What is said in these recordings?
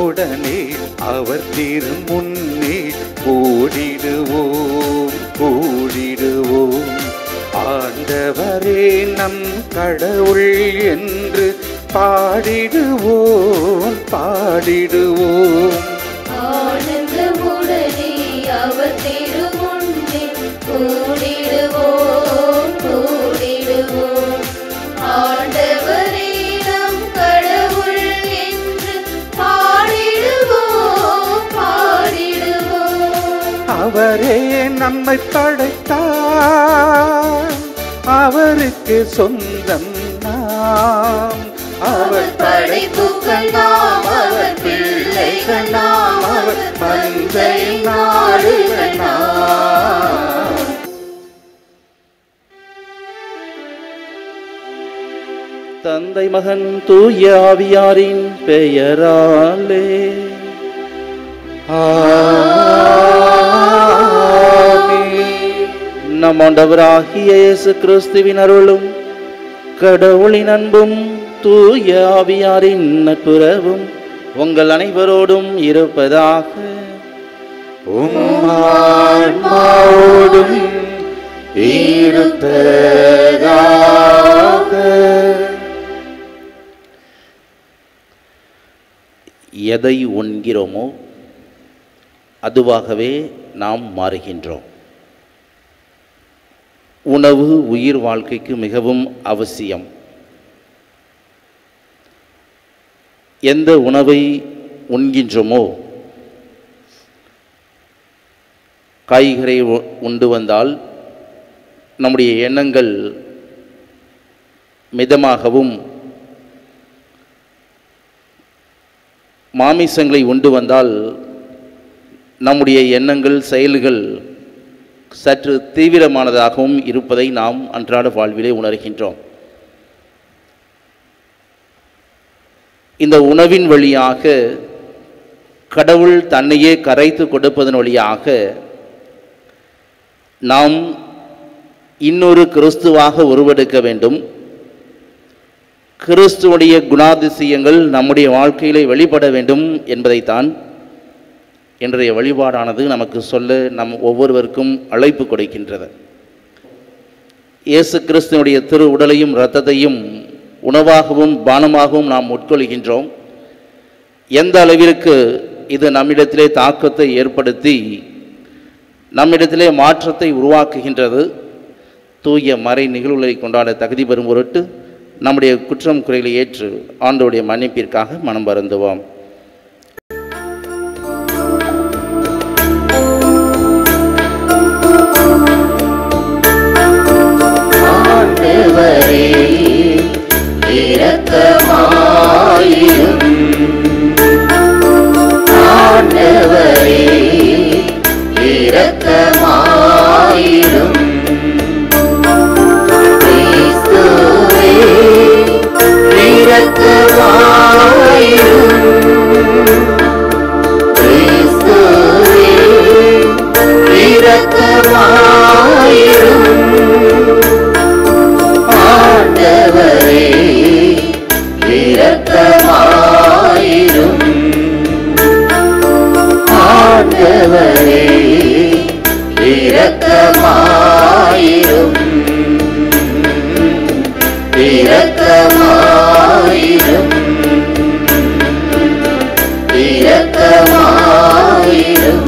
உடனே அவர் திருமுன்னே கூடிடுவோம் கூடிடுவோம் ஆண்டவரே நம் கடவுள் என்று பாடிடுவோம் பாடிடுவோம் ஆனந்தமுடனே அவர் திருமுன்னே கூடிடுவோம் கூடிடுவோம் ஆண்டவரே நம் கடவுள் என்று பாடிடுவோம் பாடிடுவோம் அவரே நம்மை படைத்தார் அவருக்கு சொந்தம் நாம் அவர் படைப்புகள் நாம் அவர் பிள்ளைகள் நாம் அவர் மந்தை நாடுகள் நாம் தந்தை மகன் தூய ஆவியாரின் பெயராலே ஆமென். நம் ஆண்டவராகிய இயேசு கிறிஸ்துவின் அருளும் கடவுளின் அன்பும் தூய ஆவியாரின் நட்புறவும் உங்கள் அனைவரோடும் இருப்பதாக உம் ஆன்மாவோடும் இருப்பதாக எதை உண்கிறோமோ அதுவாகவே நாம் மாறுகின்றோம் உணவு உயிர் வாழ்க்கைக்கு மிகவும் அவசியம் எந்த உணவை உண்கின்றோமோ காய்கறி உ- உண்டு வந்தால் நம்முடைய எண்ணங்கள் மிதமாகவும் மாமிசங்களை உண்டு வந்தால் நம்முடைய எண்ணங்கள் செயல்கள் சற்று தீவிரமானதாகவும் இருப்பதை நாம் அன்றாட வாழ்விலே உணர்கின்றோம் இந்த உணவின் வழியாக கடவுள் தன்னையே கரைத்து கொடுப்பதன் வழியாக நாம் இன்னொரு கிறிஸ்துவாக உருவெடுக்க வேண்டும் கிறிஸ்துவுடைய குணாதிசயங்கள் நம்முடைய வாழ்க்கையிலே வெளிப்பட வேண்டும் என்பதைத்தான் இன்றைய வழிபாடானது நமக்கு சொல்ல நம் ஒவ்வொருவருக்கும் அழைப்பு கொடுக்கின்றது இயேசு கிறிஸ்துவனுடைய திரு உடலையும் இரத்தத்தையும் உணவாகவும் பானமாகவும் நாம் உட்கொள்கின்றோம் எந்த அளவிற்கு இது நம்மிடத்திலே தாக்கத்தை ஏற்படுத்தி நம்மிடத்திலே மாற்றத்தை உருவாக்குகின்றது தூய மறை நிகழ்வுகளை கொண்டாட தகுதி பெறும் பொருட்டு நம்முடைய குற்றம் குறைகளை ஏற்று ஆண்டோடைய மன்னிப்பிற்காக மனம் வருந்துவோம் ஆண்டவரே இரக்கமாயிரும் ஆண்டவரே இரக்கமாயிரும் கிறிஸ்துவே இரக்கமாயிரும் கிறிஸ்துவே இரக்கமாயிரும் ஆண்டவரே இரக்கமாயிரும் ஆண்டவரே இரக்கமாயிரும் இரக்கமாயிரும் இரக்கமாயிரும்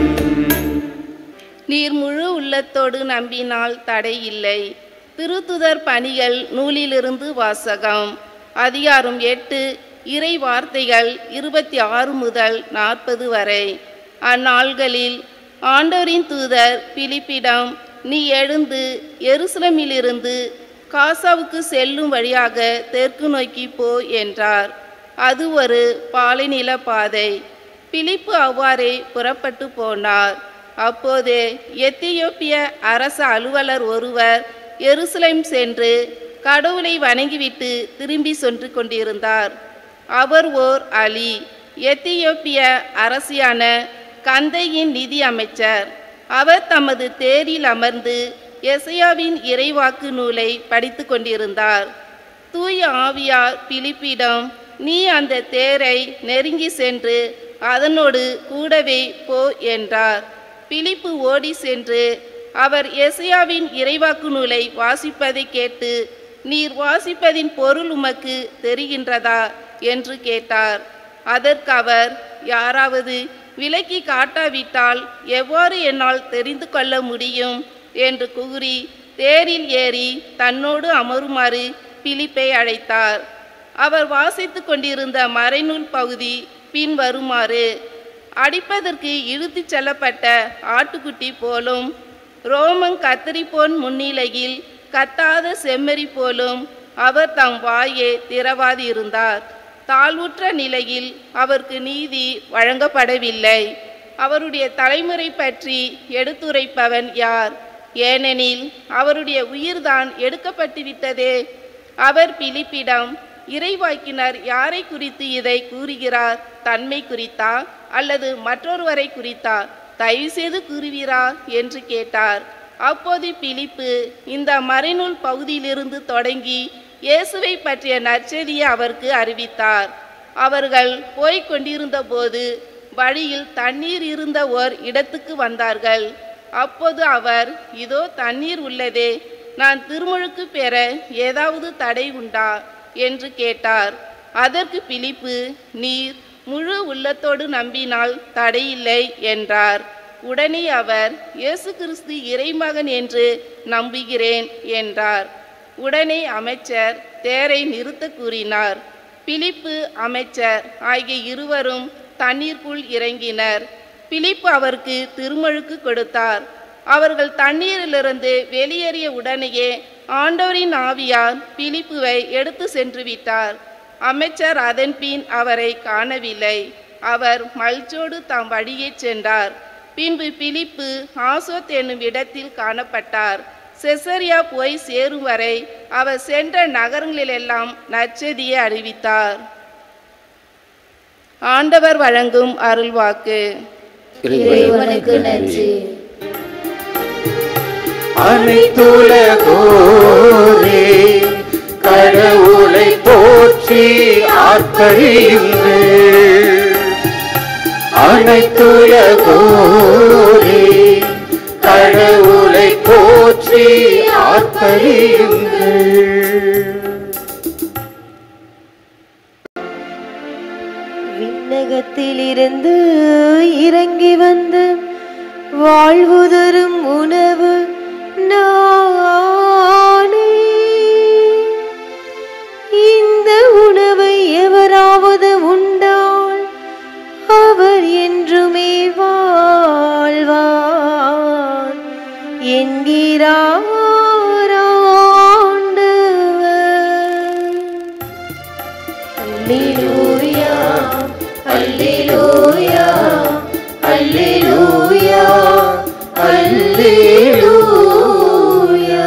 நீர் முழு உள்ளத்தோடு நம்பினால் தடை இல்லை திருத்துதர் பணிகள் நூலிலிருந்து வாசகம் அதிகாரம் எட்டு இறை வார்த்தைகள் இருபத்தி ஆறு முதல் நாற்பது வரை அந்நாள்களில் ஆண்டவரின் தூதர் பிலிப்பிடம் நீ எழுந்து எருசலமிலிருந்து காசாவுக்கு செல்லும் வழியாக தெற்கு நோக்கி போ என்றார் அது ஒரு பாலைநில பாதை பிலிப்பு அவ்வாறே புறப்பட்டு போனார் அப்போது எத்தியோப்பிய அரச அலுவலர் ஒருவர் எருசலேம் சென்று கடவுளை வணங்கிவிட்டு திரும்பி சென்று கொண்டிருந்தார் அவர் ஓர் அலி எத்தியோப்பிய அரசியான கந்தையின் நிதி அமைச்சர் அவர் தமது தேரில் அமர்ந்து எசையாவின் இறைவாக்கு நூலை படித்து கொண்டிருந்தார் தூய ஆவியார் பிலிப்பிடம் நீ அந்த தேரை நெருங்கி சென்று அதனோடு கூடவே போ என்றார் பிலிப்பு ஓடி சென்று அவர் எசையாவின் இறைவாக்கு நூலை வாசிப்பதை கேட்டு நீர் வாசிப்பதின் பொருள் உமக்கு தெரிகின்றதா என்று கேட்டார் அதற்கு அவர் யாராவது விலக்கி காட்டாவிட்டால் எவ்வாறு என்னால் தெரிந்து கொள்ள முடியும் என்று கூறி தேரில் ஏறி தன்னோடு அமருமாறு பிலிப்பை அழைத்தார் அவர் வாசித்து கொண்டிருந்த மறைநூல் பகுதி பின்வருமாறு அடிப்பதற்கு இழுத்துச் செல்லப்பட்ட ஆட்டுக்குட்டி போலும் ரோமன் கத்தரிப்போன் முன்னிலையில் கத்தாத செம்மறி போலும் அவர் தம் வாயே திறவாதிருந்தார் தாழ்வுற்ற நிலையில் அவருக்கு நீதி வழங்கப்படவில்லை அவருடைய தலைமுறை பற்றி எடுத்துரைப்பவன் யார் ஏனெனில் அவருடைய உயிர்தான் எடுக்கப்பட்டுவிட்டதே அவர் பிலிப்பிடம் இறைவாக்கினர் யாரை குறித்து இதை கூறுகிறார் தன்மை குறித்தா அல்லது மற்றொருவரை குறித்தா தயவு செய்து கூறுவீரா என்று கேட்டார் அப்போது பிலிப்பு இந்த மறைநூல் பகுதியிலிருந்து தொடங்கி இயேசுவை பற்றிய நற்செய்தியை அவருக்கு அறிவித்தார் அவர்கள் போய்க் கொண்டிருந்த போது வழியில் தண்ணீர் இருந்த ஓர் இடத்துக்கு வந்தார்கள் அப்போது அவர் இதோ தண்ணீர் உள்ளதே நான் திருமுழுக்கு பெற ஏதாவது தடை உண்டா என்று கேட்டார் அதற்கு பிலிப்பு நீர் முழு உள்ளத்தோடு நம்பினால் தடையில்லை என்றார் உடனே அவர் இயேசு கிறிஸ்து இறைமகன் என்று நம்புகிறேன் என்றார் உடனே அமைச்சர் தேரை நிறுத்த கூறினார் பிலிப்பு அமைச்சர் ஆகிய இருவரும் தண்ணீருக்குள் இறங்கினர் பிலிப்பு அவருக்கு திருமழுக்கு கொடுத்தார் அவர்கள் தண்ணீரிலிருந்து வெளியேறிய உடனேயே ஆண்டவரின் ஆவியார் பிலிப்புவை எடுத்து சென்று விட்டார் அமைச்சர் அதன்பின் அவரை காணவில்லை அவர் மல்ச்சோடு தாம் வழியே சென்றார் பின்பு பிலிப்பு ஆசோத் என்னும் இடத்தில் காணப்பட்டார் செசரியா போய் சேரும் வரை அவர் சென்ற நகரங்களிலெல்லாம் நற்செய்தியை அறிவித்தார் ஆண்டவர் வழங்கும் அருள்வாக்கு இறைவனுக்கு நன்றி அனைத்துலகோரே கடவுளை போற்றி ஆர்ப்பரியுங்கள் அனைத்துலகோரே கடவுளை போற்றி ஆர்ப்பரியுங்கள் விண்ணகத்திலிருந்து இறங்கி வந்து வாழ்வு தரும் உணவு நானே இந்த உணவை எவராவது உண்டால் அவர் என்றுமே வாழ்வார் என்கிறார் ஆண்டவர். அல்லேலூயா அல்லேலூயா அல்லேலூயா அல்லேலூயா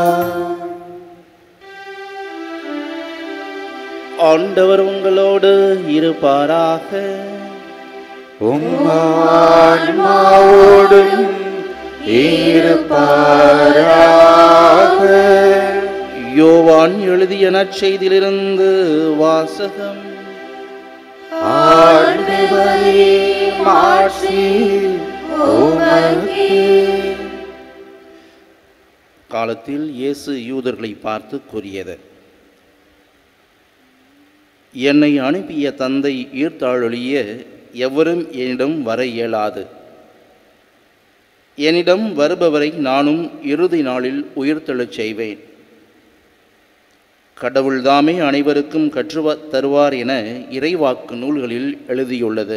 ஆண்டவர் உங்களோடு இருப்பாராக உம்மான்மாவோடும் இருப்பாராக யோவான் எழுதிய நற்செய்தியிலிருந்து வாசகம் ஆண்டவரே மாட்சி உமக்கே காலத்தில் இயேசு யூதர்களை பார்த்து கூறியது என்னை அனுப்பிய தந்தை ஈர்த்தாழொழிய எவரும் என்னிடம் வர இயலாது என்னிடம் வருபவரை நானும் இறுதி நாளில் உயிர்த்தெழச் செய்வேன் கடவுள்தாமே அனைவருக்கும் கற்றுவ தருவார் என இறைவாக்கு நூல்களில் எழுதியுள்ளது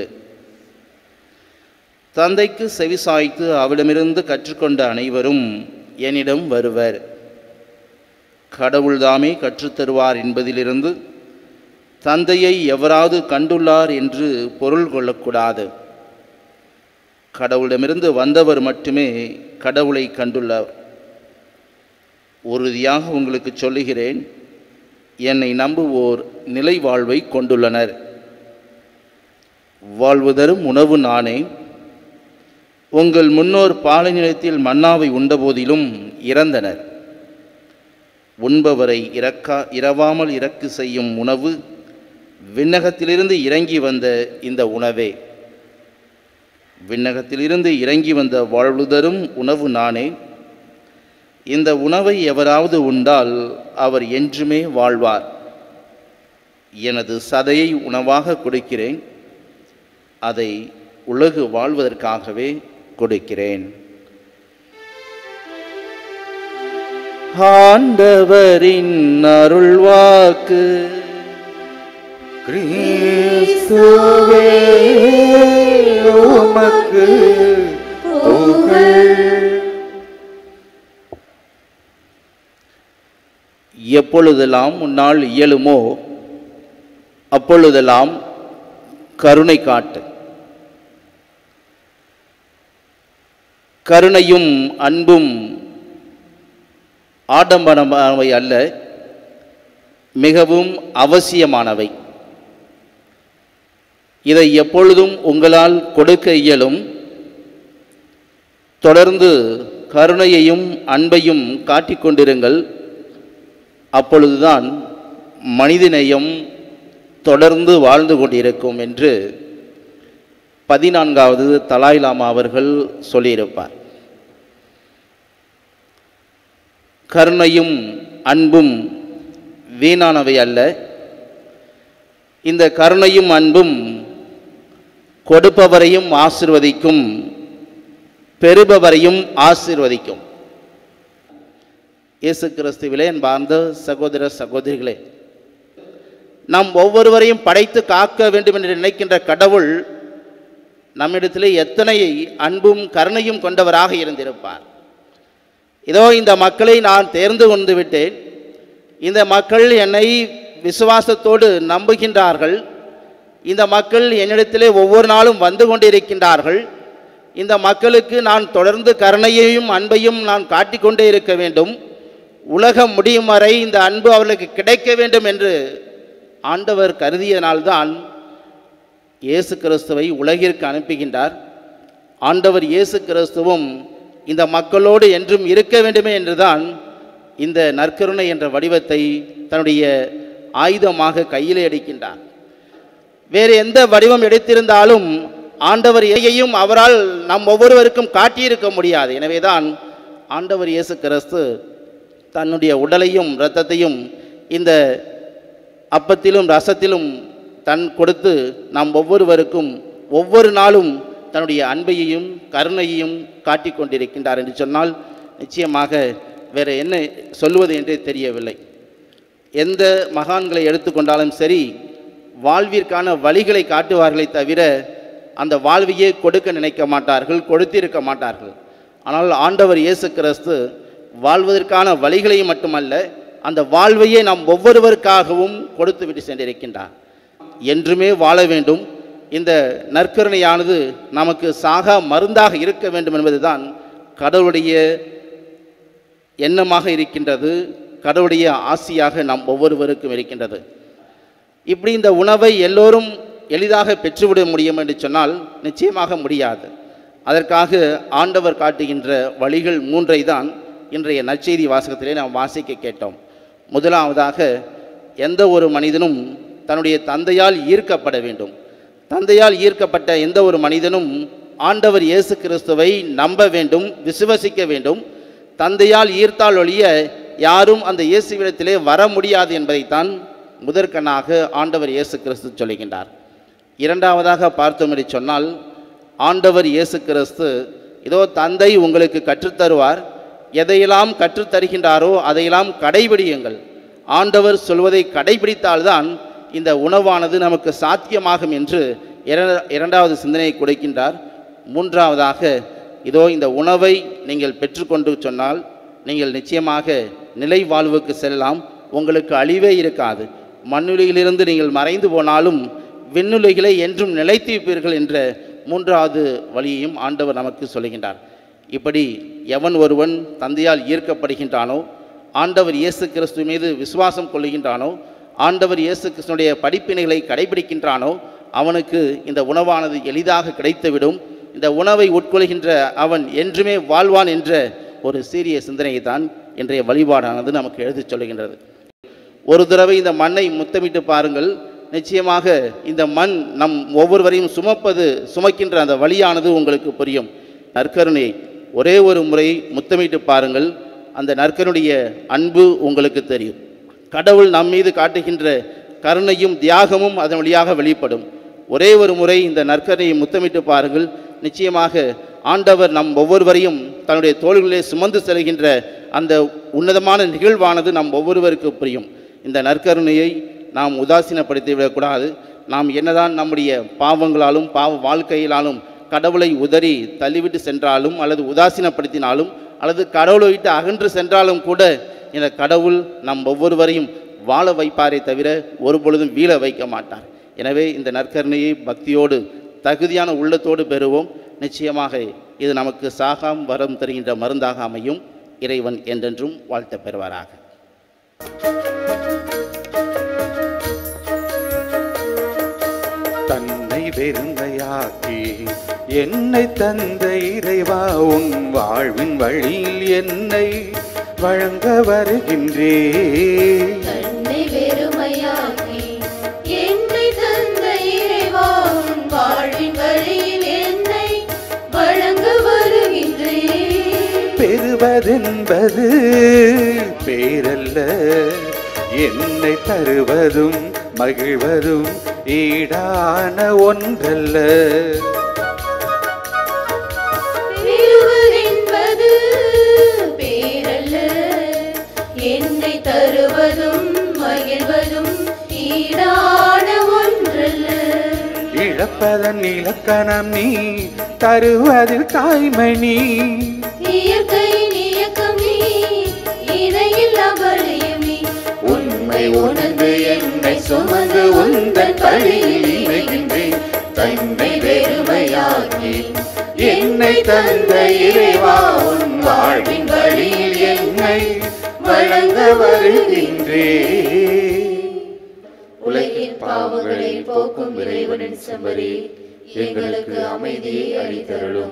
தந்தைக்கு செவிசாய்த்து அவரிடமிருந்து கற்றுக்கொண்ட அனைவரும் என்னிடம் வருவர் கடவுள்தாமே கற்றுத்தருவார் என்பதிலிருந்து தந்தையை எவராவது கண்டுள்ளார் என்று பொருள் கொள்ளக்கூடாது கடவுளிடமிருந்து வந்தவர் மட்டுமே கடவுளை கண்டுள்ளார் உறுதியாக உங்களுக்கு சொல்லுகிறேன் என்னை நம்புவோர் நிலை வாழ்வை கொண்டுள்ளனர் வாழ்வு தரும் உணவு நானே உங்கள் முன்னோர் பாலை நிலத்தில் மன்னாவை உண்டபோதிலும் இறந்தனர் உண்பவரை இறக்கா இரவாமல் இறக்கு செய்யும் உணவு விண்ணகத்திலிருந்து இறங்கி வந்த இந்த உணவே விண்ணகத்திலிருந்து இறங்கி வந்த வாழ்வு தரும் உணவு நானே இந்த உணவை எவராவது உண்டால் அவர் என்றுமே வாழ்வார் எனது சதையை உணவாக கொடுக்கிறேன் அதை உலகு வாழ்வதற்காகவே கொடுக்கிறேன் ஆண்டவரின் அருள்வாக்கு கிறிஸ்துவே உமக்கு புகழ் எப்பொழுதெல்லாம் உன்னால் இயலுமோ அப்பொழுதெல்லாம் கருணை காட்டு கருணையும் அன்பும் ஆடம்பரமானவை அல்ல மிகவும் அவசியமானவை இதை எப்பொழுதும் உங்களால் கொடுக்க இயலும் தொடர்ந்து கருணையையும் அன்பையும் காட்டிக் கொண்டிருங்கள் அப்பொழுதுதான் மனிதநேயம் தொடர்ந்து வாழ்ந்து கொண்டிருக்கும் என்று பதினான்காவது தலாய் லாமா அவர்கள் சொல்லியிருப்பார் கருணையும் அன்பும் வீணானவை அல்ல இந்த கருணையும் அன்பும் கொடுப்பவரையும் ஆசிர்வதிக்கும் பெறுபவரையும் ஆசிர்வதிக்கும் இயேசு கிறிஸ்துவிலே அன்பார்ந்த சகோதர சகோதரிகளே நாம் ஒவ்வொருவரையும் படைத்து காக்க வேண்டும் என்று நினைக்கின்ற கடவுள் நம்மிடத்திலே எத்தனை அன்பும் கருணையும் கொண்டவராக இருந்திருப்பார் இதோ இந்த மக்களை நான் தேர்ந்து கொண்டு விட்டேன் இந்த மக்கள் என்னை விசுவாசத்தோடு நம்புகின்றார்கள் இந்த மக்கள் என்னிடத்திலே ஒவ்வொரு நாளும் வந்து கொண்டிருக்கின்றார்கள் இந்த மக்களுக்கு நான் தொடர்ந்து கருணையையும் அன்பையும் நான் காட்டிக்கொண்டே இருக்க வேண்டும் உலகம் முடியும் வரை இந்த அன்பு அவர்களுக்கு கிடைக்க வேண்டும் என்று ஆண்டவர் கருதியனால்தான் இயேசு கிறிஸ்துவை உலகிற்கு அனுப்புகின்றார் ஆண்டவர் இயேசு கிறிஸ்துவும் இந்த மக்களோடு என்றும் இருக்க வேண்டுமே என்றுதான் இந்த நற்கருணை என்ற வடிவத்தை தன்னுடைய ஆயுதமாக கையிலே அடிக்கின்றார் வேறு எந்த வடிவம் எடுத்திருந்தாலும் ஆண்டவர் எதையும் அவரால் நம் ஒவ்வொருவருக்கும் காட்டியிருக்க முடியாது எனவேதான் ஆண்டவர் இயேசு கிறிஸ்து தன்னுடைய உடலையும் இரத்தத்தையும் இந்த அப்பத்திலும் ரசத்திலும் தன் கொடுத்து நாம் ஒவ்வொருவருக்கும் ஒவ்வொரு நாளும் தன்னுடைய அன்பையையும் கருணையையும் காட்டிக் கொண்டிருக்கின்றார் என்று சொன்னால் நிச்சயமாக வேறு என்ன சொல்லுவது என்றே தெரியவில்லை எந்த மகான்களை எடுத்துக்கொண்டாலும் சரி வாழ்விற்கான வழிகளை காட்டுவார்களே தவிர அந்த வாழ்வையே கொடுக்க நினைக்க மாட்டார்கள் கொடுத்திருக்க மாட்டார்கள் ஆனால் ஆண்டவர் இயேசு கிறிஸ்து வாழ்வதற்கான வழிகளை மட்டுமல்ல அந்த வாழ்வையே நாம் ஒவ்வொருவருக்காகவும் கொடுத்து விட்டு சென்றிருக்கின்றார் என்றுமே வாழ வேண்டும் இந்த நற்கருணையானது நமக்கு சாகா மருந்தாக இருக்க வேண்டும் என்பதுதான் கடவுளுடைய எண்ணமாக இருக்கின்றது கடவுளுடைய ஆசியாக நாம் ஒவ்வொருவருக்கும் இருக்கின்றது இப்படி இந்த உணவை எல்லோரும் எளிதாக பெற்றுவிட முடியும் என்று சொன்னால் நிச்சயமாக முடியாது அதற்காக ஆண்டவர் காட்டுகின்ற வழிகள் மூன்றை தான் இன்றைய நற்செய்தி வாசகத்திலே நாம் வாசிக்க கேட்டோம் முதலாவதாக எந்த ஒரு மனிதனும் தன்னுடைய தந்தையால் ஈர்க்கப்பட வேண்டும் தந்தையால் ஈர்க்கப்பட்ட எந்த ஒரு மனிதனும் ஆண்டவர் இயேசு கிறிஸ்துவை நம்ப வேண்டும் விசுவசிக்க வேண்டும் தந்தையால் ஈர்த்தால் ஒழிய யாரும் அந்த இயேசுவிடத்திலே வர முடியாது என்பதைத்தான் முதற்கண்ணாக ஆண்டவர் இயேசு கிறிஸ்து சொல்லுகின்றார் இரண்டாவதாக பார்த்தோம் என்று சொன்னால் ஆண்டவர் இயேசு கிறிஸ்து இதோ தந்தை உங்களுக்கு கற்றுத்தருவார் எதையெல்லாம் கற்றுத்தருகின்றாரோ அதையெல்லாம் கடைபிடியுங்கள் ஆண்டவர் சொல்வதை கடைபிடித்தால்தான் இந்த உணவானது நமக்கு சாத்தியமாகும் என்று இர- இரண்டாவது சிந்தனையை கொடுக்கின்றார் மூன்றாவதாக இதோ இந்த உணவை நீங்கள் பெற்றுக்கொண்டு சொன்னால் நீங்கள் நிச்சயமாக நிலை வாழ்வுக்கு செல்லலாம் உங்களுக்கு அழிவே இருக்காது மண்ணுலகிலிருந்து நீங்கள் மறைந்து போனாலும் விண்ணுலகிலே என்றும் நிலைத்திருப்பீர்கள் என்ற மூன்றாவது வழியையும் ஆண்டவர் நமக்கு சொல்லுகின்றார் இப்படி எவன் ஒருவன் தந்தையால் ஈர்க்கப்படுகின்றானோ ஆண்டவர் இயேசு கிறிஸ்து மீது விசுவாசம் கொள்ளுகின்றானோ ஆண்டவர் இயேசு கிறிஸ்துனுடைய படிப்பினைகளை கடைபிடிக்கின்றானோ அவனுக்கு இந்த உணவானது எளிதாக கிடைத்துவிடும் இந்த உணவை உட்கொள்கின்ற அவன் என்றுமே வாழ்வான் என்ற ஒரு சீரிய சிந்தனையை தான் இன்றைய வழிபாடானது நமக்கு எழுதிச் சொல்லுகின்றது ஒரு தடவை இந்த மண்ணை முத்தமிட்டு பாருங்கள் நிச்சயமாக இந்த மண் நம் ஒவ்வொருவரையும் சுமப்பது சுமக்கின்ற அந்த வழியானது உங்களுக்கு புரியும் நற்கருணை ஒரே ஒரு முறை முத்தமிட்டு பாருங்கள் அந்த நற்கருடைய அன்பு உங்களுக்கு தெரியும் கடவுள் நம் மீது காட்டுகின்ற கருணையும் தியாகமும் அதன் வழியாக வெளிப்படும் ஒரே ஒரு முறை இந்த நற்கரையை முத்தமிட்டு பாருங்கள் நிச்சயமாக ஆண்டவர் நம் ஒவ்வொருவரையும் தன்னுடைய தோள்களிலே சுமந்து செல்கின்ற அந்த உன்னதமான நிகழ்வானது நம் ஒவ்வொருவருக்கு புரியும் இந்த நற்கருணையை நாம் உதாசீனப்படுத்தி விடக்கூடாது நாம் என்னதான் நம்முடைய பாவங்களாலும் பாவ வாழ்க்கையிலாலும் கடவுளை உதறி தள்ளிவிட்டு சென்றாலும் அல்லது உதாசீனப்படுத்தினாலும் அல்லது கடவுளை விட்டு அகன்று சென்றாலும் கூட இந்த கடவுள் நம் ஒவ்வொருவரையும் வாழ வைப்பாரே தவிர ஒரு பொழுதும் வீழ வைக்க மாட்டார் எனவே இந்த நற்கருணையை பக்தியோடு தகுதியான உள்ளத்தோடு பெறுவோம் நிச்சயமாக இது நமக்கு சாகாம் வரம் தருகின்ற மருந்தாக அமையும் இறைவன் என்றென்றும் வாழ்த்த பெறுவாராக தன்னை வெறுமையாக்கி என்னை தந்த இறைவா உன் வாழ்வின் வழியில் என்னை வழங்க வருகின்றே தன்னை வெறுமையாக்கி என்னை தந்த இறைவா உன் வாழ்வின் வழியில் என்னை வழங்க வருகின்றேன் பெறுவதென்பது பேரல்ல என்னை தருவதும் மகிழ்வதும் ஈடான ஒன்றல்ல பெறுவதென்பது பேரல்ல என்னை தருவதும் மகிழ்வதும் ஈடான ஒன்றல்ல இழப்பதன் இலக்கணம் நீ தருவதில் தாய்மை நீ இயற்கையின் இயக்கம் நீ இணையில் அபலயமே உண்மை உணர்ந்து என்னை சுமந்து உந்தன் பழியில் இணைகின்றேன் தன்னை வெறுமையாக்கி என்னை தந்த இறைவா உன் வாழ்வின் வழியில் என்னை வழங்க வருகின்றேன் உலகின் பாவங்களை போக்கும் இறைவனின் செம்மறி எங்களுக்கு அமைதியை அளித்தருளும்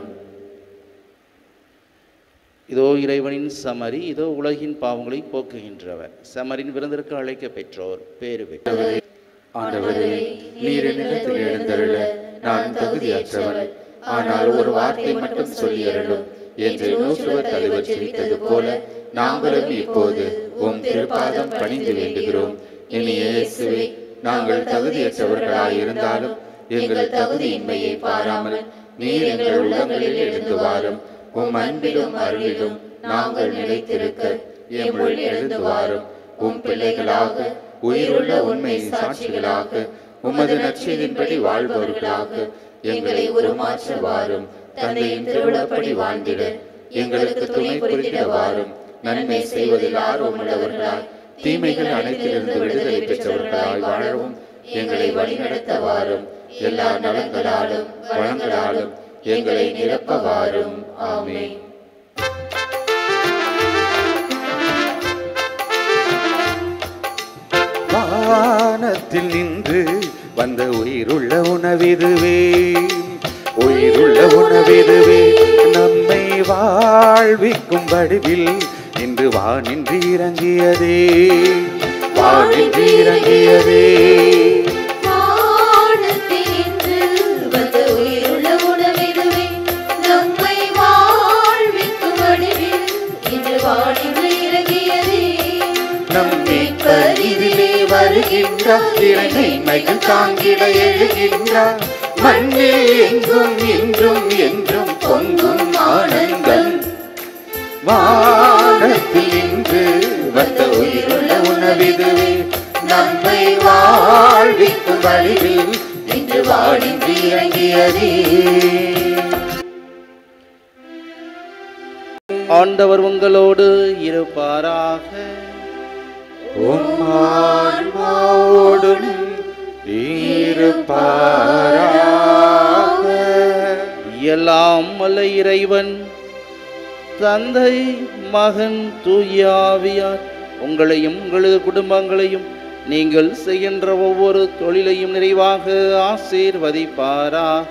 இதோ இறைவனின் சமரி இதோ உலகின் பாவங்களை போக்குகின்றவர் சமரின் விருந்திற்கு அழைக்க பெற்றோர் பேறு பெற்றவர் ஆண்டவரே நீர் என்னிடத்தில் எழுந்தருள நான் தகுதியற்றவன் ஆனால் ஒரு வார்த்தை மட்டும் சொல்லி அருளும் என்று நூற்றுவர் தலைவர் ஜெபித்தது போல நாங்களும் இப்போது உம் திருப்பாதம் பணிந்து வேண்டுகிறோம் இனி இயேசுவே நாங்கள் தகுதியற்றவர்களாய் இருந்தாலும் எங்கள் தகுதியின்மையை பாராமல் நீர் எங்கள் உள்ளங்களில் எழுந்து வாரும் உம் அன்பிலும் அருளிலும் நாங்கள் நிலைத்திருக்க எம்முள் எழுந்து வாரும் உம் பிள்ளைகளாக உயிருள்ள உண்மை சாட்சிகளாக உமது நற்செய்தின்படி வாழ்பவர்களாக எங்களை உருமாற்ற வாரும் தந்தையின் திருவிழப்படி வாழ்ந்திட எங்களுக்கு துணை புரிந்திட வாரும் நன்மை செய்வதில் ஆர்வமுள்ளவர்களாய் தீமைகள் அனைத்திலிருந்து விடுதலை பெற்றவர்களாய் வாழவும் எங்களை வழிநடத்த வாரும் எல்லா நலங்களாலும் வளங்களாலும் எங்களை நிரப்ப வாரும் ஆமென் வானத்தில் நின்று வந்த உயிருள்ள உணவிதுவே உயிருள்ள உணவிதுவே நம்மை வாழ்விக்கும் வடிவில் இன்று வானின்று இறங்கியதே வானின்று இறங்கியதே வானத்தினின்று வந்த உயிருள்ள உணவிதுவே நம்மை வாழ்விக்கும் வடிவில் இன்று வானின்று இறங்கியதே நம் மீட்பர் இதிலே வருகின்றார் இறைமை மகிழ் தாங்கிட எழுகின்றார் மண்ணில் எங்கும் இன்றும் என்றும் பொங்கும் ஆனந்தம் வானத்தில் இன்று வந்த உயிருள்ள உணவிதுவே நம்மை வாழ்விக்கும் வழிவில் இன்று வாழின்று இறங்கியதே ஆண்டவர் உங்களோடு இருப்பாராக உம்மான்மாவோடும் இருப்பாராக எல்லாம் வல்ல இறைவன் தந்தை மகன் தூயாவியார் உங்களையும் உங்களது குடும்பங்களையும் நீங்கள் செய்கின்ற ஒவ்வொரு தொழிலையும் நிறைவாக ஆசீர்வதிப்பாராக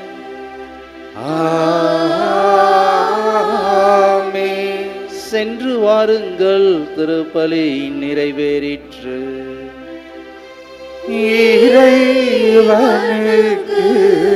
ஆமென். சென்று வாருங்கள் திருப்பலி நிறைவேறிற்று இறைவனுக்கு